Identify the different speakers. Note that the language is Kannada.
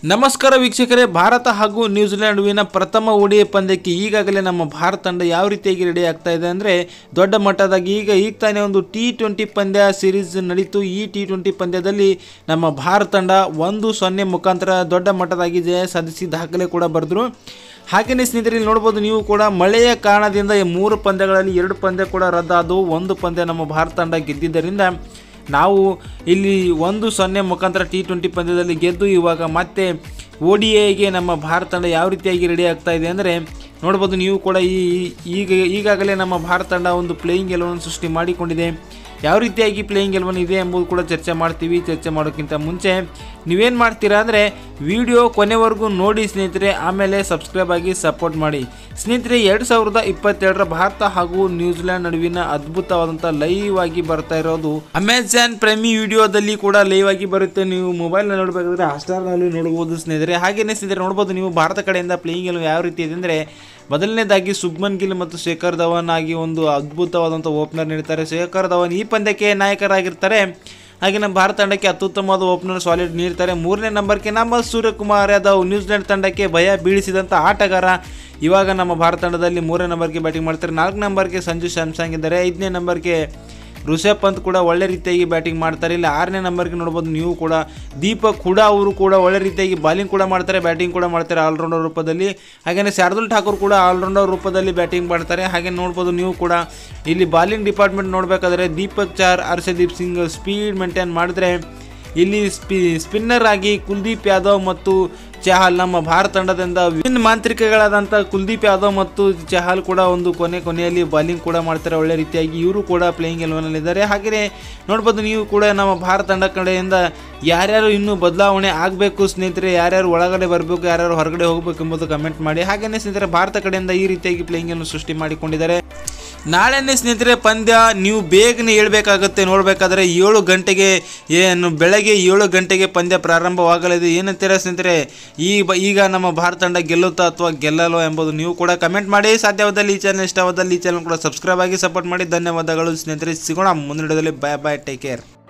Speaker 1: ನಮಸ್ಕಾರ ವೀಕ್ಷಕರೇ ಭಾರತ ಹಾಗೂ ನ್ಯೂಜಿಲೆಂಡ್ ನಡುವಿನ ಪ್ರಥಮ ಓಡಿಯ ಪಂದ್ಯಕ್ಕೆ ಈಗಾಗಲೇ ನಮ್ಮ ಭಾರತ ತಂಡ ಯಾವ ರೀತಿಯಾಗಿ ರೆಡಿ ಆಗ್ತಾ ಇದೆ ಅಂದರೆ ದೊಡ್ಡ ಮಟ್ಟದಾಗಿ ಈಗ ಈಗ ತಾನೇ ಒಂದು ಟಿ ಟ್ವೆಂಟಿ ಪಂದ್ಯ ಸೀರೀಸ್ ನಡೀತು ಈ ಟಿ ಟ್ವೆಂಟಿ ಪಂದ್ಯದಲ್ಲಿ ನಮ್ಮ ಭಾರತ ತಂಡ ಒಂದು ಸೊನ್ನೆ ಮುಖಾಂತರ ದೊಡ್ಡ ಮಟ್ಟದಾಗಿ ಜಯ ಸಾಧಿಸಿ ದಾಖಲೆ ಕೂಡ ಬರೆದ್ರು ಹಾಗೆಯೇ ಸ್ನೇಹಿತರೆ ಇಲ್ಲಿ ನೋಡ್ಬೋದು ನೀವು ಕೂಡ ಮಳೆಯ ಕಾರಣದಿಂದ ಈ ಮೂರು ಪಂದ್ಯಗಳಲ್ಲಿ ಎರಡು ಪಂದ್ಯ ಕೂಡ ರದ್ದಾದವು ಒಂದು ಪಂದ್ಯ ನಮ್ಮ ಭಾರತ ತಂಡ ಗೆದ್ದಿದ್ದರಿಂದ ನಾವು ಇಲ್ಲಿ ಒಂದು ಸೊನ್ನೆ ಮುಖಾಂತರ ಟಿ ಟ್ವೆಂಟಿ ಪಂದ್ಯದಲ್ಲಿ ಗೆದ್ದು ಇವಾಗ ಮತ್ತೆ ಓ ಡಿ ಐಗೆ ನಮ್ಮ ಭಾರತ ತಂಡ ಯಾವ ರೀತಿಯಾಗಿ ರೆಡಿ ಆಗ್ತಾ ಇದೆ ಅಂದರೆ ನೋಡ್ಬೋದು ನೀವು ಕೂಡ ಈ ಈಗ ಈಗಾಗಲೇ ನಮ್ಮ ಭಾರತ ತಂಡ ಒಂದು ಪ್ಲೇಯಿಂಗ್ ಗೆಲುವನ್ನು ಸೃಷ್ಟಿ ಮಾಡಿಕೊಂಡಿದೆ ಯಾವ ರೀತಿಯಾಗಿ ಪ್ಲೇಯಿಂಗ್ ಎಲೆವನ್ ಇದೆ ಎಂಬುದು ಕೂಡ ಚರ್ಚೆ ಮಾಡ್ತೀವಿ ಚರ್ಚೆ ಮಾಡೋಕ್ಕಿಂತ ಮುಂಚೆ ನೀವೇನು ಮಾಡ್ತೀರಾ ಅಂದರೆ ವಿಡಿಯೋ ಕೊನೆವರೆಗೂ ನೋಡಿ ಸ್ನೇಹಿತರೆ ಆಮೇಲೆ ಸಬ್ಸ್ಕ್ರೈಬ್ ಆಗಿ ಸಪೋರ್ಟ್ ಮಾಡಿ ಸ್ನೇಹಿತರೆ ಎರಡು ಸಾವಿರದ ಇಪ್ಪತ್ತೆರಡರ ಭಾರತ ಹಾಗೂ ನ್ಯೂಜಿಲೆಂಡ್ ನಡುವಿನ ಅದ್ಭುತವಾದಂಥ ಲೈವ್ ಆಗಿ ಬರ್ತಾ ಇರೋದು ಅಮೆಜಾನ್ ಪ್ರೆಮಿ ವಿಡಿಯೋದಲ್ಲಿ ಕೂಡ ಲೈವ್ ಆಗಿ ಬರುತ್ತೆ ನೀವು ಮೊಬೈಲ್ನಲ್ಲಿ ನೋಡಬೇಕಾದ್ರೆ ಹಾಟ್ಸ್ಟಾರ್ನಲ್ಲಿ ನೋಡ್ಬೋದು ಸ್ನೇಹಿತರೆ ಹಾಗೇನೇ ಸ್ನೇಹಿತರೆ ನೋಡ್ಬೋದು ನೀವು ಭಾರತ ಕಡೆಯಿಂದ ಪ್ಲೇಯಿಂಗ್ ಎಲೆವನ್ ಯಾವ ರೀತಿ ಇದೆ ಅಂದರೆ ಮೊದಲನೇದಾಗಿ ಶುಭ್ಮನ್ ಗಿಲ್ ಮತ್ತು ಶೇಖರ್ ಧವನ್ ಆಗಿ ಒಂದು ಅದ್ಭುತವಾದಂಥ ಓಪನರ್ ನೀಡ್ತಾರೆ ಶೇಖರ್ ಧವನ್ ಈ ಪಂದ್ಯಕ್ಕೆ ನಾಯಕರಾಗಿರ್ತಾರೆ ಹಾಗೆ ನಮ್ಮ ಭಾರತ ತಂಡಕ್ಕೆ ಅತ್ಯುತ್ತಮವಾದ ಓಪನರ್ ಸಾಲಿಡ್ ನೀಡ್ತಾರೆ ಮೂರನೇ ನಂಬರ್ಗೆ ನಮ್ಮ ಸೂರ್ಯಕುಮಾರ್ ಯಾದವ್ ನ್ಯೂಜಿಲೆಂಡ್ ತಂಡಕ್ಕೆ ಭಯ ಬೀಳಿಸಿದಂಥ ಆಟಗಾರ ಇವಾಗ ನಮ್ಮ ಭಾರತ ತಂಡದಲ್ಲಿ ಮೂರನೇ ನಂಬರ್ಗೆ ಬ್ಯಾಟಿಂಗ್ ಮಾಡ್ತಾರೆ ನಾಲ್ಕು ನಂಬರ್ಗೆ ಸಂಜು ಸ್ಯಾಮ್ಸಂಗ್ ಇದ್ದಾರೆ ಐದನೇ ನಂಬರ್ಗೆ ಋಷಭ್ ಪಂತ್ ಕೂಡ ಒಳ್ಳೆ ರೀತಿಯಾಗಿ ಬ್ಯಾಟಿಂಗ್ ಮಾಡ್ತಾರೆ ಇಲ್ಲಿ ಆರನೇ ನಂಬರ್ಗೆ ನೋಡ್ಬೋದು ನೀವು ಕೂಡ ದೀಪಕ್ ಹುಡಾ ಅವರು ಕೂಡ ಒಳ್ಳೆ ರೀತಿಯಾಗಿ ಬಾಲಿಂಗ್ ಕೂಡ ಮಾಡ್ತಾರೆ ಬ್ಯಾಟಿಂಗ್ ಕೂಡ ಮಾಡ್ತಾರೆ ಆಲ್ರೌಂಡರ್ ರೂಪದಲ್ಲಿ ಹಾಗೆಯೇ ಶಾರ್ದುಲ್ ಠಾಕೂರ್ ಕೂಡ ಆಲ್ರೌಂಡರ್ ರೂಪದಲ್ಲಿ ಬ್ಯಾಟಿಂಗ್ ಮಾಡ್ತಾರೆ ಹಾಗೆ ನೋಡ್ಬೋದು ನೀವು ಕೂಡ ಇಲ್ಲಿ ಬಾಲಿಂಗ್ ಡಿಪಾರ್ಟ್ಮೆಂಟ್ ನೋಡಬೇಕಾದ್ರೆ ದೀಪಕ್ ಚಾರ್ ಹರ್ಷದೀಪ್ ಸಿಂಗ್ ಸ್ಪೀಡ್ ಮೇಂಟೈನ್ ಮಾಡಿದ್ರೆ ಇಲ್ಲಿ ಸ್ಪಿ ಸ್ಪಿನ್ನರ್ ಆಗಿ ಕುಲ್ದೀಪ್ ಯಾದವ್ ಮತ್ತು ಚಹಲ್ ನಮ್ಮ ಭಾರತ ತಂಡದಿಂದ ವಿನ್ ಮಾಂತ್ರಿಕಗಳಾದಂಥ ಕುಲ್ದೀಪ್ ಯಾದವ್ ಮತ್ತು ಚಹಲ್ ಕೂಡ ಒಂದು ಕೊನೆ ಕೊನೆಯಲ್ಲಿ ಬಾಲಿಂಗ್ ಕೂಡ ಮಾಡ್ತಾರೆ ಒಳ್ಳೆ ರೀತಿಯಾಗಿ ಇವರು ಕೂಡ ಪ್ಲೇಯಿಂಗ್ ಎಲೆವನಲ್ಲಿದ್ದಾರೆ ಹಾಗೆಯೇ ನೋಡ್ಬೋದು ನೀವು ಕೂಡ ನಮ್ಮ ಭಾರತ ತಂಡ ಕಡೆಯಿಂದ ಯಾರ್ಯಾರು ಇನ್ನೂ ಬದಲಾವಣೆ ಆಗಬೇಕು ಸ್ನೇಹಿತರೆ ಯಾರ್ಯಾರು ಒಳಗಡೆ ಬರಬೇಕು ಯಾರ್ಯಾರು ಹೊರಗಡೆ ಹೋಗಬೇಕು ಎಂಬುದು ಕಮೆಂಟ್ ಮಾಡಿ ಹಾಗೆಯೇ ಸ್ನೇಹಿತರೆ ಭಾರತ ಕಡೆಯಿಂದ ಈ ರೀತಿಯಾಗಿ ಪ್ಲೇಯಿಂಗನ್ನು ಸೃಷ್ಟಿ ಮಾಡಿಕೊಂಡಿದ್ದಾರೆ ನಾಳೆನೇ ಸ್ನೇಹಿತರೆ ಪಂದ್ಯ ನೀವು ಬೇಗನೆ ಹೇಳ್ಬೇಕಾಗತ್ತೆ ನೋಡಬೇಕಾದ್ರೆ ಏಳು ಗಂಟೆಗೆ ಏನು ಬೆಳಗ್ಗೆ ಏಳು ಗಂಟೆಗೆ ಪಂದ್ಯ ಪ್ರಾರಂಭವಾಗಲಿದೆ ಏನಂತೀರ ಸ್ನೇಹಿತರೆ ಈ ಬ ಈಗ ನಮ್ಮ ಭಾರತ ತಂಡ ಗೆಲ್ಲುತ್ತಾ ಅಥವಾ ಗೆಲ್ಲಲ್ವ ಎಂಬುದು ನೀವು ಕೂಡ ಕಮೆಂಟ್ ಮಾಡಿ ಸಾಧ್ಯವಾದಲ್ಲಿ ಈ ಚಾನಲ್ ಇಷ್ಟವಾದಲ್ಲಿ ಈ ಚಾನಲ್ ಕೂಡ ಸಬ್ಸ್ಕ್ರೈಬ್ ಆಗಿ ಸಪೋರ್ಟ್ ಮಾಡಿ ಧನ್ಯವಾದಗಳು ಸ್ನೇಹಿತರೆ ಸಿಗೋಣ ಮುಂದಿನ ಬಾಯ್ ಬಾಯ್ ಟೇಕ್ ಕೇರ್